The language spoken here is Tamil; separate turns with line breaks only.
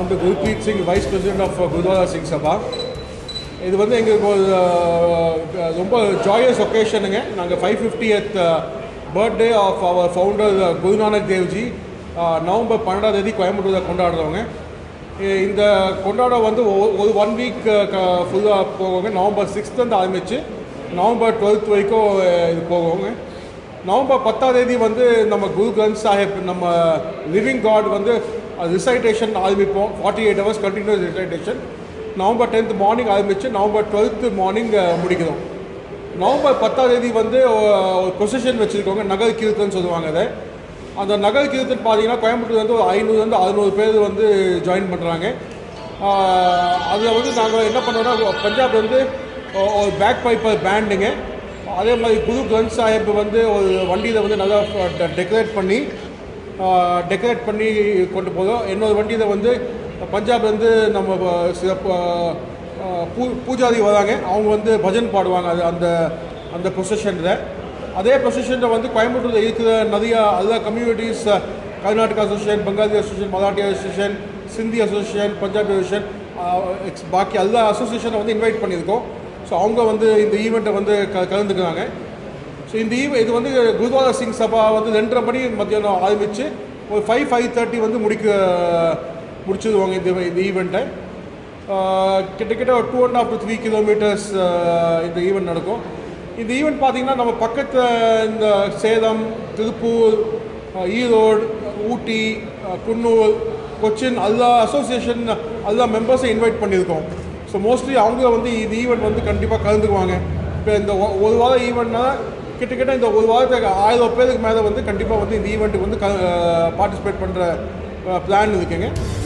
வந்து Gurpreet Singh vice president of gurdwara Singh சபா இது வந்து எங்களுக்கு ஒரு அஹ், ரொம்ப ஜாயஸ் ஒகேஷனுங்க நாங்கள் five fiftieth birthday of our founder Guru Nanak Devji ah, November பன்னெண்டாம் தேதி கோயம்புத்தூரில் கொண்டாடுறவங்க இ- இந்த கொண்டாட வந்து ஒ- ஒரு ஒன் வீக் ஃபுல்லாக போவாங்க நவம்பர் சிக்ஸ்த்லேருந்து ஆரம்பித்து நவம்பர் டுவெல்த் வரைக்கும் அஹ், இது போவாங்க நவம்பர் பத்தாம் தேதி வந்து நம்ம குரு கிரந்த் சாஹிப் நம்ம லிவிங் காட் வந்து ரிசைட்டேஷன் ஆரம்பிப்போம் forty eight hours continuous recitation November tenth morning ஆரம்பித்து நவம்பர் டுவெல்த்து மார்னிங் முடிக்கிறோம் நவம்பர் பத்தாம் தேதி வந்து ஒ- ஒரு பொசிஷன் வச்சுருக்கோங்க நகர் கீர்த்தன் சொல்லுவாங்க அதை அந்த நகர் கீர்த்தன் பார்த்தீங்கன்னா கோயம்புத்தூர்லேருந்து ஒரு ஐநூறுலேருந்து அறுநூறு பேர் வந்து ஜாயின் பண்ணுறாங்க அதில் வந்து நாங்கள் என்ன பண்ணோம்னா பஞ்சாப்லேருந்து ஒரு பேக் பைப்பர் பேண்டுங்க அதே மாதிரி குரு கிரந்த் சாஹிப் வந்து ஒரு வண்டியில் வந்து நல்லா டெக்கரேட் பண்ணி டெக்கரேட் பண்ணி கொண்டு போகிறோம் இன்னொரு வண்டியில் வந்து பஞ்சாப்லேருந்து நம்ம அஹ், சில ப- அஹ், பூ பூஜாரி வராங்க அவங்க வந்து பஜன் பாடுவாங்க அது அந்த அந்த பொசிஷனில் அதே பொசிஷனில் வந்து கோயம்புத்தூரில் இருக்கிற நிறைய எல்லா communities Karnataka association Bengali association Marathi association Sindhi association Punjabi association எக்ஸ் பாக்கி எல்லா அசோசியேஷனை வந்து இன்வைட் பண்ணியிருக்கோம் ஸோ அவங்க வந்து இந்த ஈவெண்ட்டை வந்து க கலந்துக்கிறாங்க ஸோ இந்த ஈவ இது வந்து குருத்வாரா சிங் சபா வந்து ரெண்டரை மணி மத்தியானம் ஆரம்பித்து ஒரு ஃபைவ் ஃபைவ் தேர்ட்டி வந்து முடிக்க முடிச்சிடுவாங்க இந்த இந்த ஈவெண்ட்டை கிட்டத்தட்ட ஒரு two and half to three kilometres இந்த ஈவெண்ட் நடக்கும் இந்த ஈவெண்ட் பார்த்தீங்கன்னா நம்ம பக்கத்தில் இந்த சேலம் திருப்பூர் அஹ், ஈரோடு ஊட்டி அஹ், குன்னூர் கொச்சின் எல்லா அசோசியேஷன் எல்லா மெம்பர்ஸை இன்வைட் பண்ணியிருக்கோம் ஸோ மோஸ்ட்லி அவங்க வந்து இந்த ஈவெண்ட் வந்து கண்டிப்பாக கலந்துக்குவாங்க இப்போ இந்த ஒ- ஒரு வாரம் ஈவெண்ட்னா கிட்டத்தட்ட இந்த ஒரு வாரத்துக்கு ஆயிரம் பேருக்கு மேலே வந்து கண்டிப்பாக வந்து இந்த ஈவெண்ட்டுக்கு வந்து பார்ட்டிசிபேட் பண்ணுற பிளான் இருக்குங்க